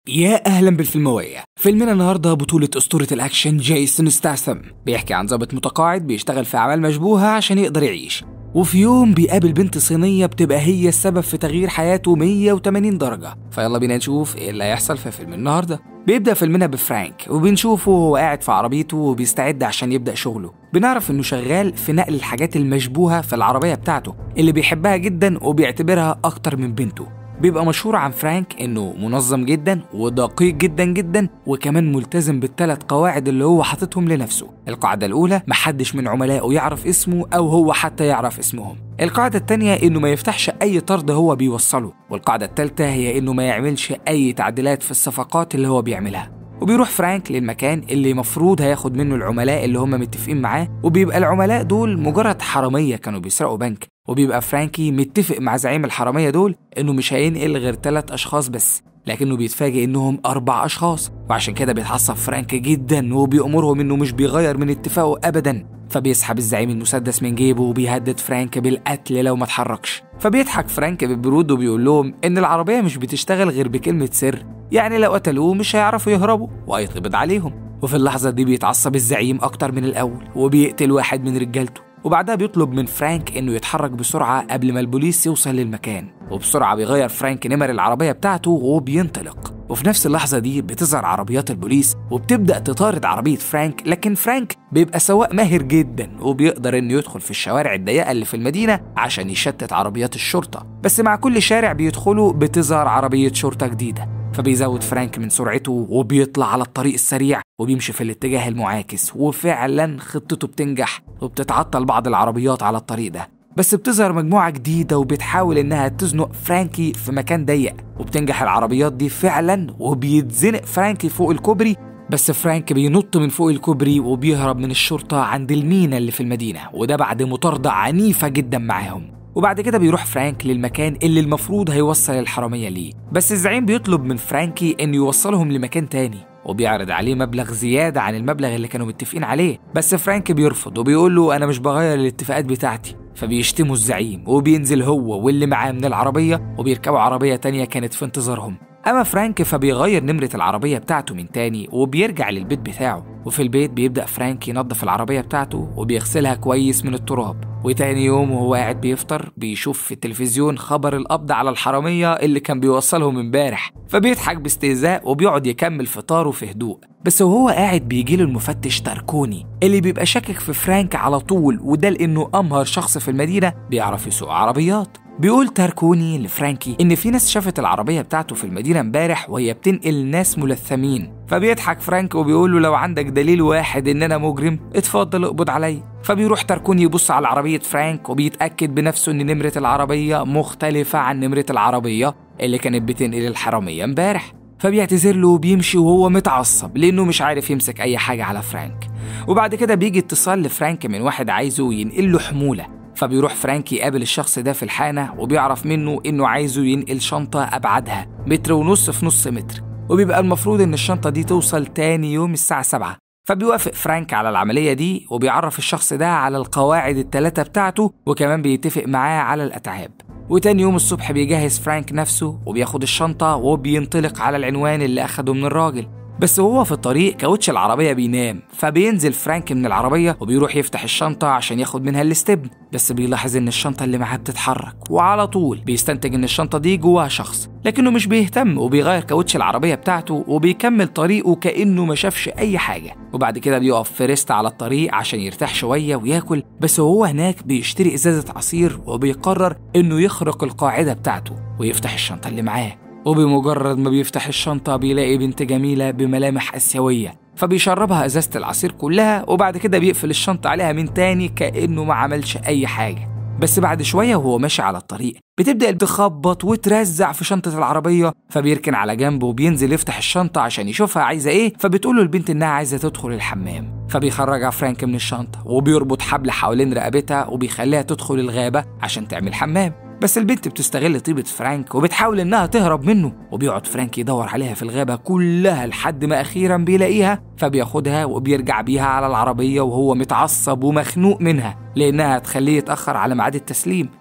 يا اهلا بالفيلمويه فيلمنا النهارده بطولة أسطورة الأكشن جيسون ستاثم بيحكي عن ضابط متقاعد بيشتغل في أعمال مشبوهة عشان يقدر يعيش وفي يوم بيقابل بنت صينية بتبقى هي السبب في تغيير حياته 180 درجة فيلا بينا نشوف ايه اللي هيحصل في فيلم النهاردة بيبدأ فيلمنا بفرانك وبنشوفه وهو قاعد في عربيته وبيستعد عشان يبدأ شغله بنعرف انه شغال في نقل الحاجات المشبوهة في العربية بتاعته اللي بيحبها جدا وبيعتبرها أكتر من بنته بيبقى مشهور عن فرانك انه منظم جدا ودقيق جدا جدا وكمان ملتزم بالثلاث قواعد اللي هو حاططهم لنفسه القاعدة الأولى محدش من عملائه يعرف اسمه أو هو حتى يعرف اسمهم القاعدة التانية إنه ما يفتحش أي طرد هو بيوصله والقاعدة التالتة هي إنه ما يعملش أي تعديلات في الصفقات اللي هو بيعملها وبيروح فرانك للمكان اللي مفروض هياخد منه العملاء اللي هم متفقين معاه وبيبقى العملاء دول مجرد حرامية كانوا بيسرقوا بنك وبيبقى فرانكي متفق مع زعيم الحرامية دول إنه مش هينقل غير ثلاث أشخاص بس لكنه بيتفاجئ إنهم أربع أشخاص وعشان كده بيتعصب فرانك جدا وبيأمرهم إنه مش بيغير من اتفاقه أبدا فبيسحب الزعيم المسدس من جيبه وبيهدد فرانك بالقتل لو ما اتحركش فبيضحك فرانك ببرود وبيقول لهم إن العربية مش بتشتغل غير بكلمة سر يعني لو قتلوه مش هيعرفوا يهربوا وهيتقبض عليهم وفي اللحظة دي بيتعصب الزعيم أكتر من الأول وبيقتل واحد من رجالته وبعدها بيطلب من فرانك انه يتحرك بسرعه قبل ما البوليس يوصل للمكان وبسرعه بيغير فرانك نمر العربيه بتاعته وبينطلق وفي نفس اللحظة دي بتظهر عربيات البوليس وبتبدأ تطارد عربية فرانك لكن فرانك بيبقى سواق ماهر جدا وبيقدر انه يدخل في الشوارع الضيقة اللي في المدينة عشان يشتت عربيات الشرطة بس مع كل شارع بيدخله بتظهر عربية شرطة جديدة فبيزود فرانك من سرعته وبيطلع على الطريق السريع وبيمشي في الاتجاه المعاكس وفعلا خطته بتنجح وبتتعطل بعض العربيات على الطريق ده بس بتظهر مجموعة جديدة وبتحاول إنها تزنق فرانكي في مكان ضيق وبتنجح العربيات دي فعلا وبيتزنق فرانكي فوق الكوبري بس فرانك بينط من فوق الكوبري وبيهرب من الشرطة عند المينا اللي في المدينة وده بعد مطاردة عنيفة جدا معاهم وبعد كده بيروح فرانك للمكان اللي المفروض هيوصل الحرامية ليه بس الزعيم بيطلب من فرانكي انه يوصلهم لمكان تاني وبيعرض عليه مبلغ زيادة عن المبلغ اللي كانوا متفقين عليه بس فرانك بيرفض وبيقول له أنا مش بغير الاتفاقات بتاعتي فبيشتموا الزعيم وبينزل هو واللي معاه من العربية وبيركبوا عربية تانية كانت في انتظارهم أما فرانك فبيغير نمرة العربية بتاعته من تاني وبيرجع للبيت بتاعه وفي البيت بيبدأ فرانك ينظف العربية بتاعته وبيغسلها كويس من التراب وتاني يوم وهو قاعد بيفطر بيشوف في التلفزيون خبر القبض على الحرامية اللي كان بيوصلهم امبارح فبيضحك باستهزاء وبيقعد يكمل فطاره في هدوء بس وهو قاعد بيجيله المفتش تاركوني اللي بيبقى شاكك في فرانك على طول وده لانه امهر شخص في المدينة بيعرف يسوق عربيات بيقول تاركوني لفرانكي ان في ناس شافت العربيه بتاعته في المدينه امبارح وهي بتنقل ناس ملثمين فبيضحك فرانك وبيقول له لو عندك دليل واحد ان انا مجرم اتفضل اقبض عليا فبيروح تاركوني يبص على عربيه فرانك وبيتاكد بنفسه ان نمره العربيه مختلفه عن نمره العربيه اللي كانت بتنقل الحراميه امبارح فبيعتذر له وبيمشي وهو متعصب لانه مش عارف يمسك اي حاجه على فرانك وبعد كده بيجي اتصال لفرانك من واحد عايزه ينقل له حموله فبيروح فرانك يقابل الشخص ده في الحانة وبيعرف منه إنه عايزه ينقل شنطة أبعادها متر ونص في نص متر وبيبقى المفروض إن الشنطة دي توصل تاني يوم الساعة سبعة فبيوافق فرانك على العملية دي وبيعرف الشخص ده على القواعد التلاتة بتاعته وكمان بيتفق معاه على الأتعاب وتاني يوم الصبح بيجهز فرانك نفسه وبياخد الشنطة وبينطلق على العنوان اللي أخده من الراجل بس وهو في الطريق كاوتش العربية بينام فبينزل فرانك من العربية وبيروح يفتح الشنطة عشان ياخد منها الاستبن بس بيلاحظ ان الشنطة اللي معاه بتتحرك وعلى طول بيستنتج ان الشنطة دي جواها شخص لكنه مش بيهتم وبيغير كاوتش العربية بتاعته وبيكمل طريقه كأنه ما شافش أي حاجة وبعد كده بيقف في ريست على الطريق عشان يرتاح شوية وياكل بس وهو هناك بيشتري إزازة عصير وبيقرر إنه يخرق القاعدة بتاعته ويفتح الشنطة اللي معاه وبمجرد ما بيفتح الشنطة بيلاقي بنت جميلة بملامح آسيوية فبيشربها إزازة العصير كلها وبعد كده بيقفل الشنطة عليها من تاني كأنه ما عملش أي حاجة بس بعد شوية وهو ماشي على الطريق بتبدأ تخبط وترزع في شنطة العربية فبيركن على جنب وبينزل يفتح الشنطة عشان يشوفها عايزة إيه فبتقوله البنت إنها عايزة تدخل الحمام فبيخرجها فرانك من الشنطة وبيربط حبل حوالين رقبتها وبيخليها تدخل الغابة عشان تعمل حمام بس البنت بتستغل طيبة فرانك وبتحاول إنها تهرب منه وبيقعد فرانك يدور عليها في الغابة كلها لحد ما أخيرا بيلاقيها فبياخدها وبيرجع بيها على العربية وهو متعصب ومخنوق منها لأنها هتخليه يتأخر على ميعاد التسليم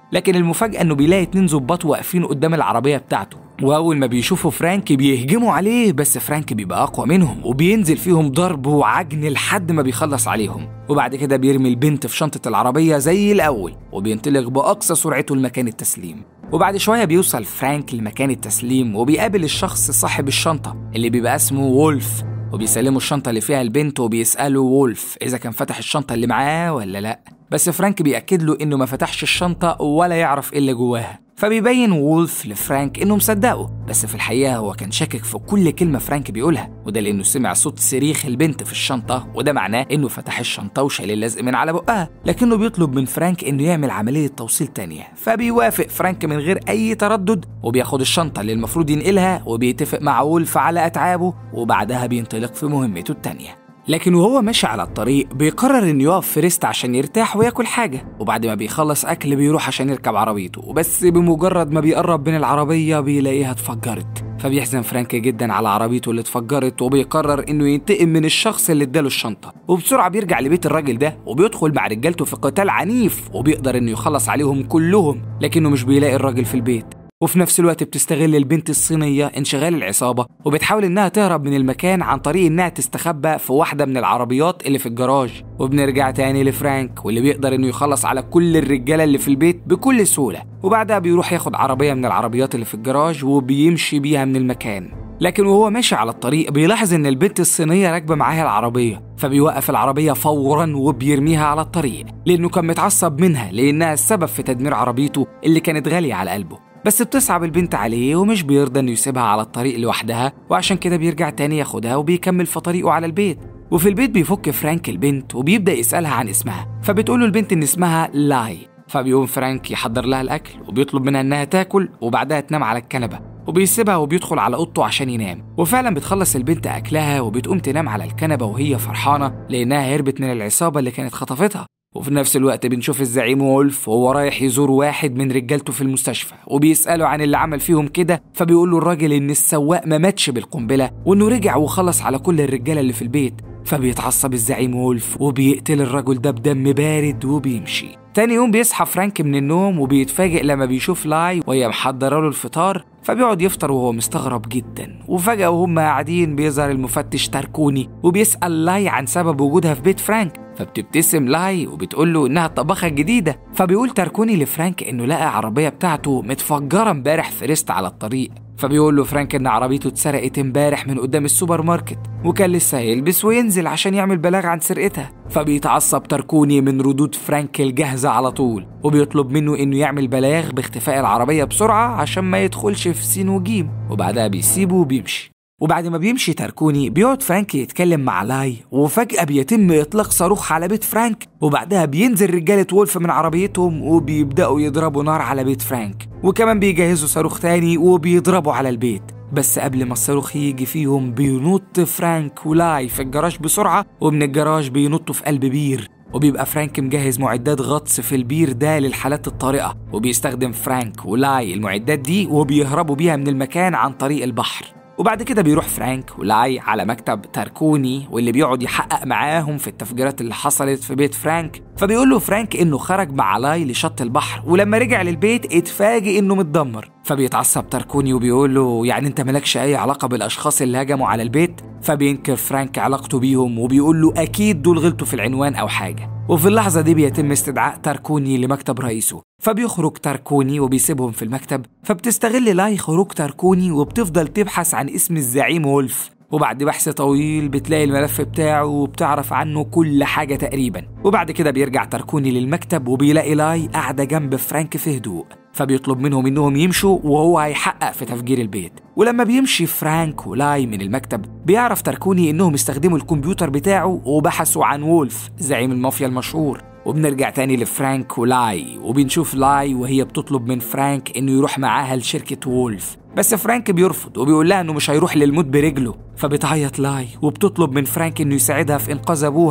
لكن المفاجأة إنه بيلاقي اتنين ظباط واقفين قدام العربية بتاعته وأول ما بيشوفوا فرانك بيهجموا عليه بس فرانك بيبقى أقوى منهم وبينزل فيهم ضرب وعجن لحد ما بيخلص عليهم وبعد كده بيرمي البنت في شنطة العربية زي الأول وبينطلق بأقصى سرعته لمكان التسليم وبعد شوية بيوصل فرانك لمكان التسليم وبيقابل الشخص صاحب الشنطة اللي بيبقى اسمه وولف وبيسلموا الشنطة اللي فيها البنت وبيسألوا وولف إذا كان فتح الشنطة اللي معاه ولا لأ بس فرانك بيأكد له إنه ما فتحش الشنطة ولا يعرف إيه اللي جواها فبيبين وولف لفرانك إنه مصدقه بس في الحقيقة هو كان شاكك في كل كلمة فرانك بيقولها وده لأنه سمع صوت صريخ البنت في الشنطة وده معناه إنه فتح الشنطة وشال اللزق من على بقها لكنه بيطلب من فرانك إنه يعمل عملية توصيل تانية فبيوافق فرانك من غير أي تردد وبياخد الشنطة اللي المفروض ينقلها وبيتفق مع وولف على أتعابه وبعدها بينطلق في مهمته التانية لكن وهو ماشي على الطريق بيقرر انه يقف في ريست عشان يرتاح وياكل حاجة وبعد ما بيخلص أكل بيروح عشان يركب عربيته وبس بمجرد ما بيقرب من العربية بيلاقيها اتفجرت فبيحزن فرانك جدا على عربيته اللي اتفجرت وبيقرر انه ينتقم من الشخص اللي اداله الشنطة وبسرعة بيرجع لبيت الراجل ده وبيدخل مع رجالته في قتال عنيف وبيقدر انه يخلص عليهم كلهم لكنه مش بيلاقي الراجل في البيت وفي نفس الوقت بتستغل البنت الصينية انشغال العصابة وبتحاول إنها تهرب من المكان عن طريق إنها تستخبى في واحدة من العربيات اللي في الجراج وبنرجع تاني لفرانك واللي بيقدر إنه يخلص على كل الرجالة اللي في البيت بكل سهولة وبعدها بيروح ياخد عربية من العربيات اللي في الجراج وبيمشي بيها من المكان لكن وهو ماشي على الطريق بيلاحظ ان البنت الصينية راكبة معاها العربية فبيوقف العربية فورا وبيرميها على الطريق لانه كان متعصب منها لانها السبب في تدمير عربيته اللي كانت غالية على قلبه بس بتصعب البنت عليه ومش بيرضى انه يسيبها على الطريق لوحدها وعشان كده بيرجع تاني ياخدها وبيكمل في طريقه على البيت وفي البيت بيفك فرانك البنت وبيبدا يسالها عن اسمها فبتقول له البنت ان اسمها لاي فبيقوم فرانك يحضر لها الاكل وبيطلب منها انها تاكل وبعدها تنام على الكنبه وبيسيبها وبيدخل على اوضته عشان ينام وفعلا بتخلص البنت اكلها وبتقوم تنام على الكنبه وهي فرحانه لانها هربت من العصابه اللي كانت خطفتها وفي نفس الوقت بنشوف الزعيم وولف وهو رايح يزور واحد من رجالته في المستشفى وبيسأله عن اللي عمل فيهم كده فبيقول له الراجل إن السواق ما ماتش بالقنبلة وإنه رجع وخلص على كل الرجالة اللي في البيت فبيتعصب الزعيم وولف وبيقتل الرجل ده بدم بارد وبيمشي تاني يوم بيصحى فرانك من النوم وبيتفاجئ لما بيشوف لاي وهي محضره له الفطار فبيقعد يفطر وهو مستغرب جدا وفجأة وهم قاعدين بيظهر المفتش تاركوني وبيسأل لاي عن سبب وجودها في بيت فرانك فبتبتسم لاي وبتقول له انها الطباخه الجديده فبيقول تاركوني لفرانك انه لقى عربيه بتاعته متفجره امبارح في ريست على الطريق فبيقول له فرانك ان عربيته اتسرقت امبارح من قدام السوبر ماركت وكان لسه هيلبس وينزل عشان يعمل بلاغ عن سرقتها فبيتعصب تاركوني من ردود فرانك الجاهزه على طول وبيطلب منه انه يعمل بلاغ باختفاء العربيه بسرعه عشان ما يدخلش في سين وجيم وبعدها بيسيبه وبيمشي وبعد ما بيمشي تاركوني بيقعد فرانك يتكلم مع لاي وفجأة بيتم إطلاق صاروخ على بيت فرانك وبعدها بينزل رجالة وولف من عربيتهم وبيبدأوا يضربوا نار على بيت فرانك وكمان بيجهزوا صاروخ تاني وبيضربوا على البيت بس قبل ما الصاروخ يجي فيهم بينط فرانك ولاي في الجراج بسرعة ومن الجراج بينطوا في قلب بير وبيبقى فرانك مجهز معدات غطس في البير ده للحالات الطارئة وبيستخدم فرانك ولاي المعدات دي وبيهربوا بيها من المكان عن طريق البحر وبعد كده بيروح فرانك ولاي على مكتب تاركوني واللي بيقعد يحقق معاهم في التفجيرات اللي حصلت في بيت فرانك فبيقول له فرانك انه خرج مع لاي لشط البحر ولما رجع للبيت اتفاجئ انه متدمر فبيتعصب تاركوني وبيقول له يعني انت مالكش اي علاقه بالاشخاص اللي هجموا على البيت فبينكر فرانك علاقته بيهم وبيقول له اكيد دول غلطوا في العنوان او حاجه وفي اللحظة دي بيتم استدعاء تاركوني لمكتب رئيسه فبيخرج تاركوني وبيسيبهم في المكتب فبتستغل لاي خروج تاركوني وبتفضل تبحث عن اسم الزعيم وولف وبعد بحث طويل بتلاقي الملف بتاعه وبتعرف عنه كل حاجة تقريبا وبعد كده بيرجع تاركوني للمكتب وبيلاقي لاي قاعدة جنب فرانك في هدوء فبيطلب منهم انهم يمشوا وهو هيحقق في تفجير البيت ولما بيمشي فرانك ولاي من المكتب بيعرف تاركوني انهم استخدموا الكمبيوتر بتاعه وبحثوا عن وولف زعيم المافيا المشهور وبنرجع تاني لفرانك ولاي وبنشوف لاي وهي بتطلب من فرانك انه يروح معاها لشركة وولف بس فرانك بيرفض وبيقول لها انه مش هيروح للموت برجله فبتعيط لاي وبتطلب من فرانك انه يساعدها في انقاذ ابوها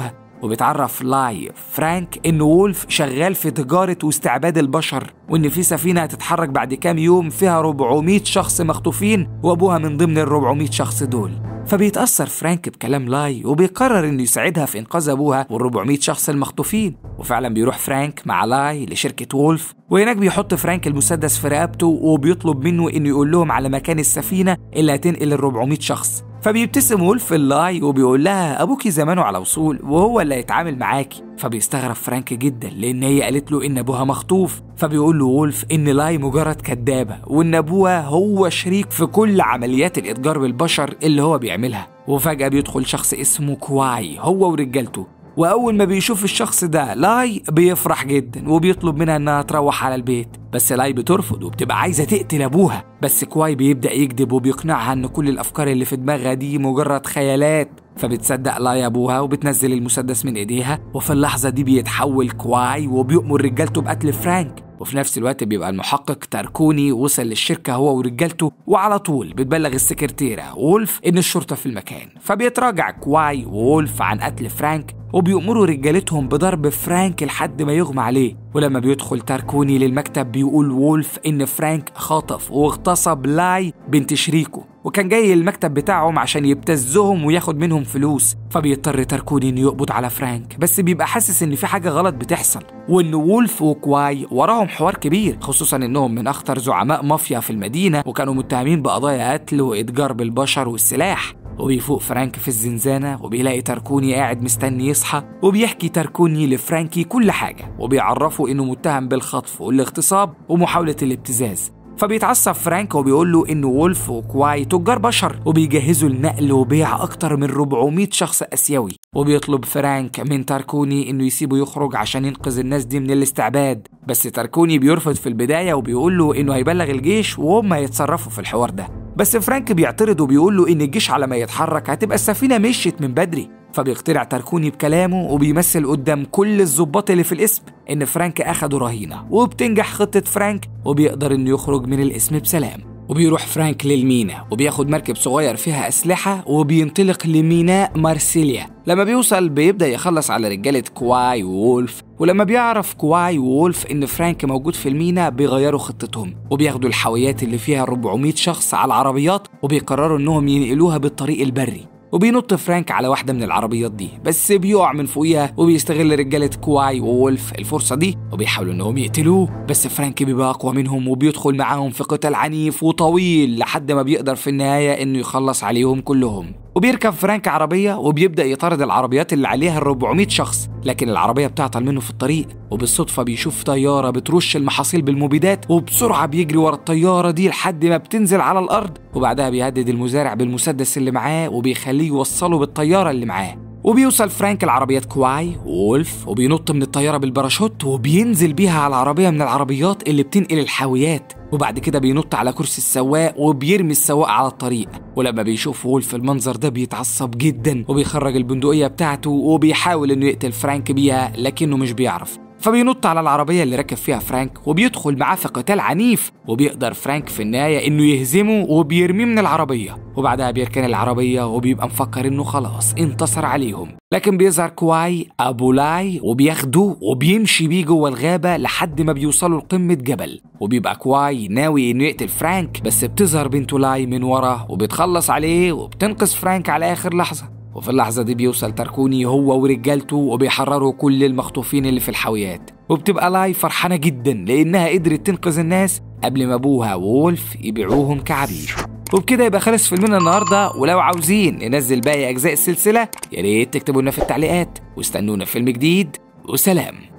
وبيتعرف لاي فرانك ان وولف شغال في تجارة واستعباد البشر وان في سفينة هتتحرك بعد كام يوم فيها 400 شخص مخطوفين وابوها من ضمن ال 400 شخص دول فبيتأثر فرانك بكلام لاي وبيقرر انه يساعدها في انقاذ ابوها وال 400 شخص المخطوفين وفعلا بيروح فرانك مع لاي لشركة وولف وهناك بيحط فرانك المسدس في رقبته وبيطلب منه انه يقول لهم على مكان السفينة اللي هتنقل ال 400 شخص فبيبتسم وولف اللاي وبيقول لها ابوكي زمانه على وصول وهو اللي هيتعامل معاكي فبيستغرب فرانك جدا لان هي قالت له ان ابوها مخطوف فبيقول له وولف ان لاي مجرد كدابه وان ابوها هو شريك في كل عمليات الاتجار بالبشر اللي هو بيعملها وفجاه بيدخل شخص اسمه كواي هو ورجالته واول ما بيشوف الشخص ده لاي بيفرح جدا وبيطلب منها انها تروح على البيت بس لاي بترفض وبتبقى عايزه تقتل ابوها بس كواي بيبدا يكذب وبيقنعها ان كل الافكار اللي في دماغها دي مجرد خيالات فبتصدق لاي ابوها وبتنزل المسدس من ايديها وفي اللحظه دي بيتحول كواي وبيأمر رجالته بقتل فرانك وفي نفس الوقت بيبقى المحقق تاركوني وصل للشركة هو ورجالته وعلى طول بتبلغ السكرتيرة وولف إن الشرطة في المكان فبيتراجع كواي وولف عن قتل فرانك وبيأمروا رجالتهم بضرب فرانك لحد ما يغمى عليه ولما بيدخل تاركوني للمكتب بيقول وولف إن فرانك خطف واغتصب لاي بنت شريكه وكان جاي المكتب بتاعهم عشان يبتزهم وياخد منهم فلوس فبيضطر تاركوني انه يقبض على فرانك بس بيبقى حاسس ان في حاجه غلط بتحصل وان وولف وكواي وراهم حوار كبير خصوصا انهم من اخطر زعماء مافيا في المدينه وكانوا متهمين بقضايا قتل واتجار بالبشر والسلاح وبيفوق فرانك في الزنزانة وبيلاقي تاركوني قاعد مستني يصحى وبيحكي تاركوني لفرانكي كل حاجة وبيعرفه إنه متهم بالخطف والاغتصاب ومحاولة الابتزاز فبيتعصب فرانك وبيقول له إن وولف وكواي تجار بشر وبيجهزوا لنقل وبيع أكتر من 400 شخص آسيوي وبيطلب فرانك من تاركوني إنه يسيبه يخرج عشان ينقذ الناس دي من الاستعباد بس تاركوني بيرفض في البداية وبيقول له إنه هيبلغ الجيش وهم هيتصرفوا في الحوار ده بس فرانك بيعترض وبيقول له إن الجيش على ما يتحرك هتبقى السفينة مشيت من بدري فبيقتنع تاركوني بكلامه وبيمثل قدام كل الظباط اللي في الاسم ان فرانك اخده رهينه وبتنجح خطه فرانك وبيقدر انه يخرج من الاسم بسلام وبيروح فرانك للمينا وبياخد مركب صغير فيها أسلحة وبينطلق لميناء مارسيليا لما بيوصل بيبدأ يخلص على رجالة كواي وولف ولما بيعرف كواي وولف إن فرانك موجود في المينا بيغيروا خطتهم وبياخدوا الحاويات اللي فيها 400 شخص على العربيات وبيقرروا إنهم ينقلوها بالطريق البري وبينط فرانك على واحدة من العربيات دي بس بيقع من فوقيها وبيستغل رجالة كواي وولف الفرصة دي وبيحاولوا انهم يقتلوه بس فرانك بيبقى اقوى منهم وبيدخل معاهم في قتال عنيف وطويل لحد ما بيقدر في النهاية انه يخلص عليهم كلهم وبيركب فرانك عربية وبيبدأ يطارد العربيات اللي عليها ال 400 شخص لكن العربية بتعطل منه في الطريق وبالصدفة بيشوف طيارة بترش المحاصيل بالمبيدات وبسرعة بيجري ورا الطيارة دي لحد ما بتنزل على الأرض وبعدها بيهدد المزارع بالمسدس اللي معاه وبيخليه يوصله بالطيارة اللي معاه وبيوصل فرانك العربيات كواي وولف وبينط من الطيارة بالباراشوت وبينزل بيها على العربية من العربيات اللي بتنقل الحاويات وبعد كده بينط على كرسي السواق وبيرمي السواق على الطريق ولما بيشوف وولف المنظر ده بيتعصب جدا وبيخرج البندقية بتاعته وبيحاول انه يقتل فرانك بيها لكنه مش بيعرف فبينط على العربية اللي راكب فيها فرانك وبيدخل معاه في قتال عنيف وبيقدر فرانك في النهاية إنه يهزمه وبيرميه من العربية وبعدها بيركن العربية وبيبقى مفكر إنه خلاص انتصر عليهم لكن بيظهر كواي أبو لاي وبياخده وبيمشي بيه جوه الغابة لحد ما بيوصلوا لقمة جبل وبيبقى كواي ناوي إنه يقتل فرانك بس بتظهر بنت لاي من وراه وبتخلص عليه وبتنقذ فرانك على آخر لحظة وفي اللحظة دي بيوصل تاركوني هو ورجالته وبيحرروا كل المخطوفين اللي في الحاويات وبتبقى لاي فرحانة جدا لأنها قدرت تنقذ الناس قبل ما أبوها وولف يبيعوهم كعبيد وبكده يبقى خلص فيلمنا النهارده ولو عاوزين ننزل باقي اجزاء السلسله يا ريت تكتبوا لنا في التعليقات واستنونا في فيلم جديد وسلام